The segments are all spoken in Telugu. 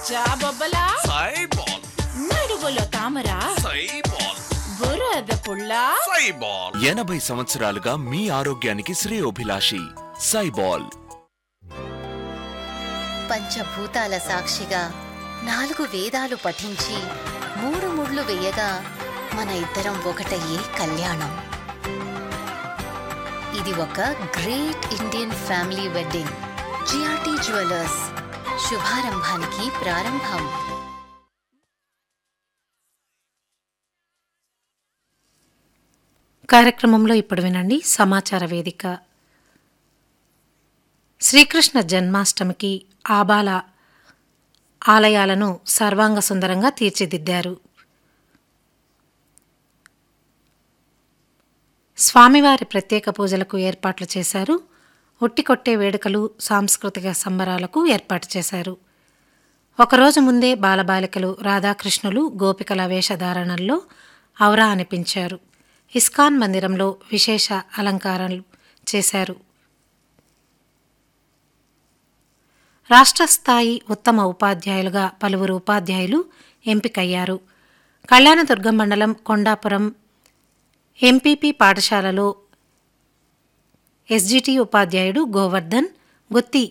జాబొబ్బలా సైబాల్ నడువులో తామరా సైబాల్ బురద పుల్ల సైబాల్ ఎనభై సంవత్సరాలుగా మీ ఆరోగ్యానికి శ్రేయోభిలాషి సైబాల్ పంచభూతాల సాక్షిగా నాలుగు వేదాలు పఠించి మూడు ముళ్ళు వేయగా మన ఇద్దరం ఒకటయ్యే కళ్యాణం ఇది ఒక great Indian family wedding GRT jewellers శుభారంభానికి ప్రారంభం కార్యక్రమంలో ఇప్పుడు వినండి సమాచార వేదిక శ్రీకృష్ణ జన్మాష్టమికి ఆబాల ఆలయాలను సర్వాంగ సుందరంగా తీర్చిదిద్దారు స్వామివారి ప్రత్యేక పూజలకు ఏర్పాట్లు చేశారు ఉట్టికొట్టే వేడుకలు సాంస్కృతిక సంబరాలకు ఏర్పాటు చేశారు ఒకరోజు ముందే బాలబాలికలు రాధాకృష్ణులు గోపికల వేషధారణల్లో ఔరా అనిపించారు ఇస్కాన్ మందిరంలో విశేష అలంకారాలు చేశారు రాష్ట్ర స్థాయి ఉత్తమ ఉపాధ్యాయులుగా పలువురు ఉపాధ్యాయులు ఎంపికయ్యారు కళ్యాణదుర్గం మండలం కొండాపురం ఎంపీపీ పాఠశాలలో ఎస్జిటి ఉపాధ్యాయుడు గోవర్ధన్ గుత్తి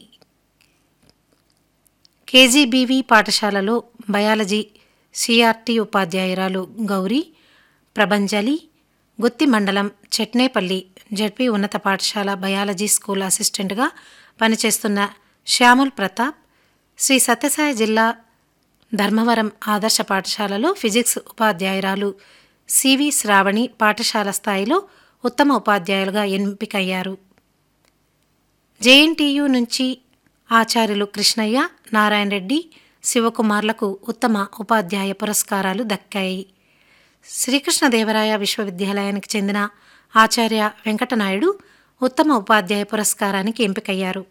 కేజీబీవీ పాఠశాలలో బయాలజీ సిఆర్టీ ఉపాధ్యాయురాలు గౌరీ ప్రభంజలి గుత్తి మండలం చెట్నేపల్లి జడ్పీ ఉన్నత పాఠశాల బయాలజీ స్కూల్ అసిస్టెంట్గా పనిచేస్తున్న శ్యాముల్ ప్రతాప్ శ్రీ సత్యసాయి జిల్లా ధర్మవరం ఆదర్శ పాఠశాలలో ఫిజిక్స్ ఉపాధ్యాయురాలు సివి శ్రావణి పాఠశాల స్థాయిలో ఉత్తమ ఉపాధ్యాయులుగా ఎంపికయ్యారు జేఎన్టీయు నుంచి ఆచార్యులు కృష్ణయ్య నారాయణ రెడ్డి శివకుమార్లకు ఉత్తమ ఉపాధ్యాయ పురస్కారాలు దక్కాయి శ్రీకృష్ణదేవరాయ విశ్వవిద్యాలయానికి చెందిన ఆచార్య వెంకటనాయుడు ఉత్తమ ఉపాధ్యాయ పురస్కారానికి ఎంపికయ్యారు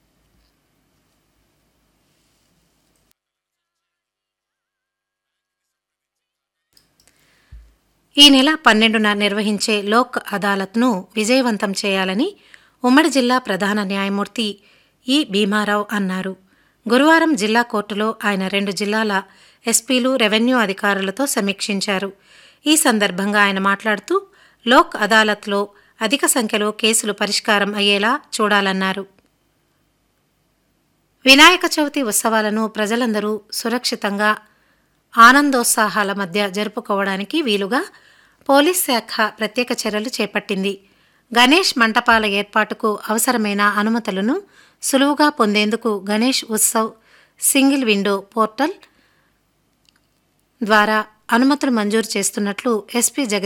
ఈ నెల పన్నెండున నిర్వహించే లోక్ అదాలత్ను విజయవంతం చేయాలని ఉమ్మడి జిల్లా ప్రధాన న్యాయమూర్తి ఈ భీమారావు అన్నారు గురువారం జిల్లా కోర్టులో ఆయన రెండు జిల్లాల ఎస్పీలు రెవెన్యూ అధికారులతో సమీక్షించారు ఈ సందర్భంగా ఆయన మాట్లాడుతూ లోక్ అదాలత్లో అధిక సంఖ్యలో కేసులు పరిష్కారం అయ్యేలా చూడాలన్నారు వినాయక చవితి ఉత్సవాలను ప్రజలందరూ సురక్షితంగా ఆనందోత్సాహాల మధ్య జరుపుకోవడానికి వీలుగా పోలీస్ శాఖ ప్రత్యేక చర్యలు చేపట్టింది గణేష్ మంటపాల ఏర్పాటుకు అవసరమైన అనుమతులను సులువుగా పొందేందుకు Ganesh Utsav single window portal ద్వారా అనుమతులు మంజూరు చేస్తున్నట్లు ఎస్పీ జగదీష్